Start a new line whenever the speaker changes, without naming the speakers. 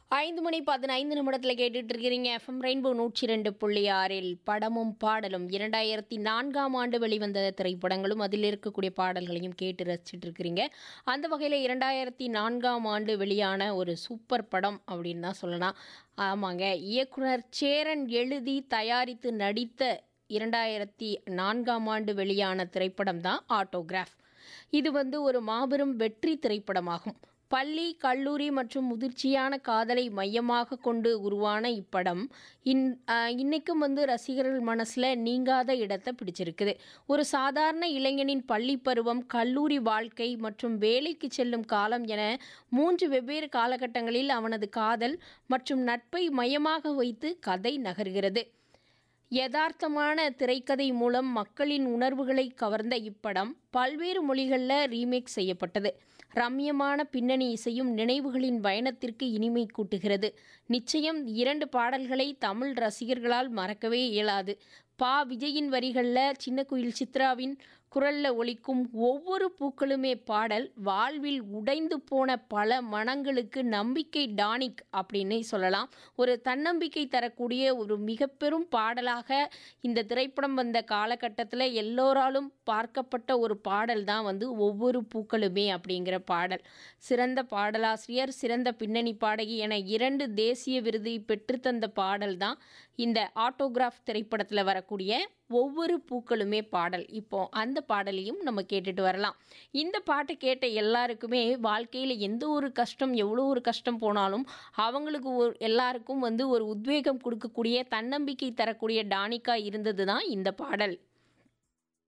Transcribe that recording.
ஐந்து மணி பதினைந்து நிமிடத்தில் கேட்டுட்டு இருக்கிறீங்க எஃப்எம் ரெயின்போ நூற்றி ரெண்டு புள்ளி ஆறில் படமும் பாடலும் இரண்டாயிரத்தி நான்காம் ஆண்டு வெளிவந்த திரைப்படங்களும் அதில் இருக்கக்கூடிய பாடல்களையும் கேட்டு ரசிச்சுட்டு இருக்கிறீங்க அந்த வகையில் இரண்டாயிரத்தி நான்காம் ஆண்டு வெளியான ஒரு சூப்பர் படம் அப்படின்னு தான் சொல்லலாம் ஆமாங்க இயக்குனர் சேரன் எழுதி தயாரித்து நடித்த இரண்டாயிரத்தி நான்காம் ஆண்டு வெளியான திரைப்படம் தான் ஆட்டோகிராஃப் இது வந்து ஒரு மாபெரும் வெற்றி திரைப்படமாகும் பள்ளி கல்லூரி மற்றும் முதிர்ச்சியான காதலை மையமாக கொண்டு உருவான இப்படம் இன் ஆஹ் இன்னைக்கும் வந்து ரசிகர்கள் மனசில் நீங்காத இடத்தை பிடிச்சிருக்குது ஒரு சாதாரண இளைஞனின் பள்ளி பருவம் கல்லூரி வாழ்க்கை மற்றும் வேலைக்கு செல்லும் காலம் என மூன்று வெவ்வேறு காலகட்டங்களில் அவனது காதல் மற்றும் நட்பை மையமாக வைத்து கதை நகர்கிறது யதார்த்தமான திரைக்கதை மூலம் மக்களின் உணர்வுகளை கவர்ந்த இப்படம் பல்வேறு மொழிகளில் ரீமேக் செய்யப்பட்டது ரம்யமான பின்னணி இசையும் நினைவுகளின் பயணத்திற்கு இனிமை கூட்டுகிறது நிச்சயம் இரண்டு பாடல்களை தமிழ் ரசிகர்களால் மறக்கவே இயலாது பா விஜயின் வரிகளில் சின்ன குயில் சித்ராவின் குரலில் ஒலிக்கும் ஒவ்வொரு பூக்களுமே பாடல் வாழ்வில் உடைந்து போன பல மனங்களுக்கு நம்பிக்கை டானிக் அப்படின்னு சொல்லலாம் ஒரு தன்னம்பிக்கை தரக்கூடிய ஒரு மிக பெரும் பாடலாக இந்த திரைப்படம் வந்த காலகட்டத்தில் எல்லோராலும் பார்க்கப்பட்ட ஒரு பாடல் தான் வந்து ஒவ்வொரு பூக்களுமே அப்படிங்கிற பாடல் சிறந்த பாடலாசிரியர் சிறந்த பின்னணி பாடகி என இரண்டு தேசிய விருதை பெற்றுத்தந்த பாடல் தான் இந்த ஆட்டோகிராஃப் திரைப்படத்தில் வரக்கூடிய ஒவ்வொரு பூக்களுமே பாடல் இப்போ அந்த பாடலையும் நம்ம கேட்டுட்டு வரலாம் இந்த பாட்டை கேட்ட எல்லாருக்குமே வாழ்க்கையில் எந்த ஒரு கஷ்டம் எவ்வளோ ஒரு கஷ்டம் போனாலும் அவங்களுக்கு ஒரு எல்லாருக்கும் வந்து ஒரு உத்வேகம் கொடுக்கக்கூடிய தன்னம்பிக்கை தரக்கூடிய டானிக்கா இருந்தது தான் இந்த பாடல்